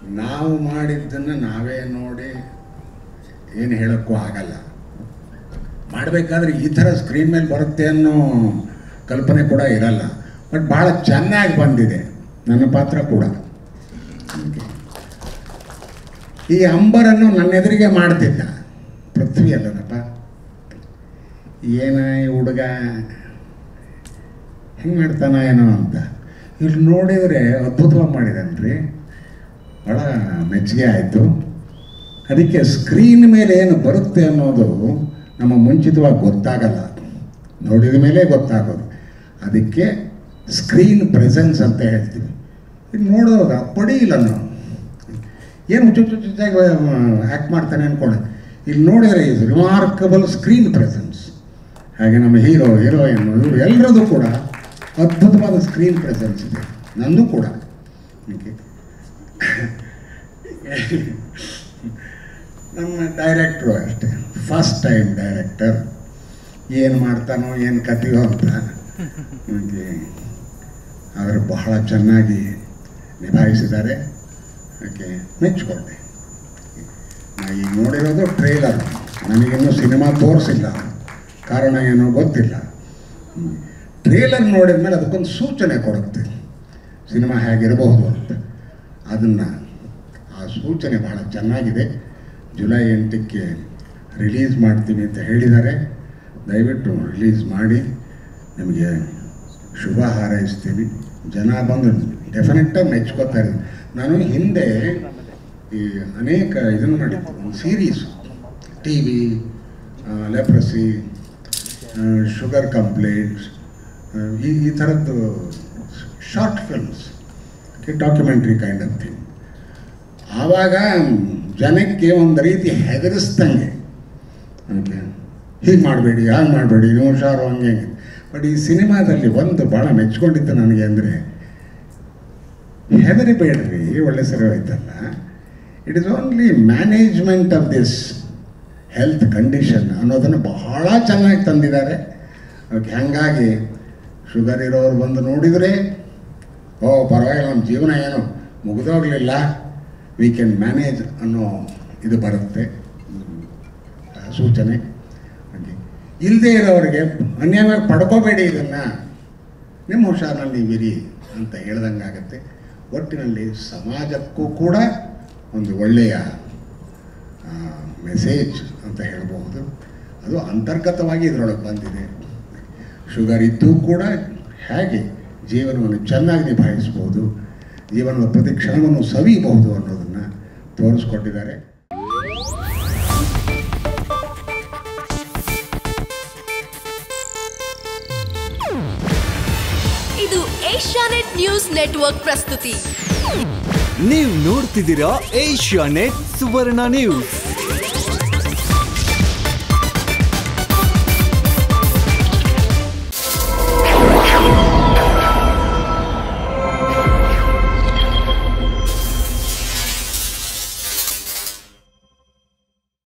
ನಾವು ಮಾಡಿದ್ದನ್ನು ನಾವೇ ನೋಡಿ ಏನು ಹೇಳೋಕ್ಕೂ ಆಗಲ್ಲ ಮಾಡಬೇಕಾದ್ರೆ ಈ ಥರ ಸ್ಕ್ರೀನ್ ಮೇಲೆ ಬರುತ್ತೆ ಅನ್ನೋ ಕಲ್ಪನೆ ಕೂಡ ಇರಲ್ಲ ಬಟ್ ಭಾಳ ಚೆನ್ನಾಗಿ ಬಂದಿದೆ ನನ್ನ ಪಾತ್ರ ಕೂಡ Okay. ಈ ಅಂಬರನ್ನು ನನ್ನ ಎದುರಿಗೆ ಮಾಡ್ತಿದ್ದ ಪೃಥ್ವಿ ಅಲ್ಲನಪ್ಪ ಏನ ಈ ಹುಡುಗ ಹೆಂಗೆ ಮಾಡ್ತಾನ ಏನೋ ಅಂತ ಇಲ್ಲಿ ನೋಡಿದರೆ ಅದ್ಭುತವಾಗಿ ಮಾಡಿದಾನ್ರಿ ಭಾಳ ಮೆಚ್ಚುಗೆ ಆಯಿತು ಅದಕ್ಕೆ ಸ್ಕ್ರೀನ್ ಮೇಲೆ ಏನು ಬರುತ್ತೆ ಅನ್ನೋದು ನಮ್ಮ ಮುಂಚಿತವಾಗಿ ಗೊತ್ತಾಗಲ್ಲ ನೋಡಿದ ಮೇಲೆ ಗೊತ್ತಾಗೋದು ಅದಕ್ಕೆ ಸ್ಕ್ರೀನ್ ಪ್ರೆಸೆನ್ಸ್ ಅಂತ ಹೇಳ್ತೀವಿ ಇದು ನೋಡೋದು ಅಪ್ಪಡಿ ಇಲ್ಲ ನಾವು ಏನು ಹುಚ್ಚು ಹುಚ್ಚು ಹುಚ್ಚಾಗಿ ಆ್ಯಕ್ಟ್ ಮಾಡ್ತಾನೆ ಅಂದ್ಕೊಂಡೆ ಇಲ್ಲಿ ನೋಡಿದರೆ ಇಸ್ ರಿಮಾರ್ಕಬಲ್ ಸ್ಕ್ರೀನ್ ಪ್ರೆಸೆನ್ಸ್ ಹಾಗೆ ನಮ್ಮ ಹೀರೋ ಹೀರೋಯಿನ್ ಇವರು ಎಲ್ಲರದು ಕೂಡ ಅದ್ಭುತವಾದ ಸ್ಕ್ರೀನ್ ಪ್ರೆಸೆನ್ಸ್ ಇದೆ ನಂದು ಕೂಡ Okay. ನಮ್ಮ ಡೈರೆಕ್ಟ್ರು ಅಷ್ಟೇ ಫಸ್ಟ್ ಟೈಮ್ ಡೈರೆಕ್ಟರ್ ಏನು ಮಾಡ್ತಾನೋ ಏನು ಕಥೆಯೋ ಅಂತ ನನಗೆ ಅವರು ಬಹಳ ಚೆನ್ನಾಗಿ ನಿಭಾಯಿಸಿದ್ದಾರೆ ಓಕೆ ಮೆಚ್ಚಿಕೊಂಡೆ ನಾ ಈಗ ನೋಡಿರೋದು ಟ್ರೇಲರ್ ನನಗಿನ್ನೂ ಸಿನಿಮಾ ತೋರಿಸಿಲ್ಲ ಕಾರಣ ಏನೋ ಗೊತ್ತಿಲ್ಲ ಟ್ರೇಲರ್ ನೋಡಿದ ಮೇಲೆ ಅದಕ್ಕೊಂದು ಸೂಚನೆ ಕೊಡುತ್ತೆ ಸಿನಿಮಾ ಹೇಗಿರಬಹುದು ಅಂತ ಅದನ್ನು ಆ ಸೂಚನೆ ಬಹಳ ಚೆನ್ನಾಗಿದೆ ಜುಲೈ ಎಂಟಕ್ಕೆ ರಿಲೀಸ್ ಮಾಡ್ತೀವಿ ಅಂತ ಹೇಳಿದ್ದಾರೆ ದಯವಿಟ್ಟು ರಿಲೀಸ್ ಮಾಡಿ ನಿಮಗೆ ಶುಭ ಹಾರೈಸ್ತೀನಿ ಜನ ಬಂದು ಡೆಫಿನೆಟ್ಟಾಗಿ ಮೆಚ್ಕೋತಾರೆ ನಾನು ಹಿಂದೆ ಈ ಅನೇಕ ಇದನ್ನು ಮಾಡಿದ್ದು ಒಂದು series T V leprosy sugar complaints ಈ ಈ ಥರದ್ದು short films documentary kind of thing ಆವಾಗ ಜನಕ್ಕೆ ಒಂದು ರೀತಿ ಹೆದರಿಸ್ದಂಗೆ ಓಕೆ ಹೀಗೆ ಮಾಡಬೇಡಿ ಹಾಗೆ ಮಾಡಬೇಡಿ ನೀವು ಹುಷಾರು ಹಂಗೆ ಹಂಗೆ ಬಟ್ ಈ ಸಿನಿಮಾದಲ್ಲಿ ಒಂದು ಭಾಳ ಮೆಚ್ಕೊಂಡಿದ್ದು ನನಗೆ ಅಂದರೆ ಹೆದರಿಬೇಡ್ರಿ ಒಳ್ಳೆ ಸರಿ ಹೋಯ್ತಲ್ಲ it is only management of this health condition ಅನ್ನೋದನ್ನು ಬಹಳ ಚೆನ್ನಾಗಿ ತಂದಿದ್ದಾರೆ ಓಕೆ ಹಾಗಾಗಿ ಶುಗರ್ ಇರೋರು ಬಂದು ನೋಡಿದರೆ ಓ ಪರವಾಗಿಲ್ಲ ನಮ್ಮ ಜೀವನ ಏನು ಮುಗಿದೋಗಲಿಲ್ಲ ವಿ ಕ್ಯಾನ್ ಮ್ಯಾನೇಜ್ ಅನ್ನೋ ಇದು ಬರುತ್ತೆ ಹ್ಮ್. ಆ ಸೂಚನೆ ಹಾಗೆ ಇಲ್ಲದೇ ಇರೋರಿಗೆ ಅನ್ಯಾಯವಾಗಿ ಪಡ್ಕೋಬೇಡಿ ಇದನ್ನು ನಿಮ್ಮ ಹುಷಾರಿನಲ್ಲಿ ನೀವಿರಿ ಅಂತ ಹೇಳ್ದಂಗಾಗತ್ತೆ ಒಟ್ಟಿನಲ್ಲಿ ಸಮಾಜಕ್ಕೂ ಕೂಡ ಒಂದು ಒಳ್ಳೆಯ ಮೆಸೇಜ್ ಅಂತ ಹೇಳ್ಬೋದು ಅದು ಅಂತರ್ಗತವಾಗಿ ಇದರೊಳಗೆ ಬಂದಿದೆ ಶುಗರ್ ಇದ್ದೂ ಕೂಡ ಹೇಗೆ ಜೀವನವನ್ನು ಚೆನ್ನಾಗಿ ನಿಭಾಯಿಸ್ಬೋದು ಜೀವನದ ಪ್ರತಿ ಕ್ಷಣವನ್ನು ಸವಿಬಹುದು ಅನ್ನೋದನ್ನು ತೋರಿಸ್ಕೊಟ್ಟಿದ್ದಾರೆ ಇದು ಏಷ್ಯಾನೆಟ್ ನ್ಯೂಸ್ ನೆಟ್ವರ್ಕ್ ಪ್ರಸ್ತುತಿ ನೀವು ನೋಡ್ತಿದ್ದೀರಾ ಏಷ್ಯಾ ನೆಟ್ ಸುವರ್ಣ ನ್ಯೂಸ್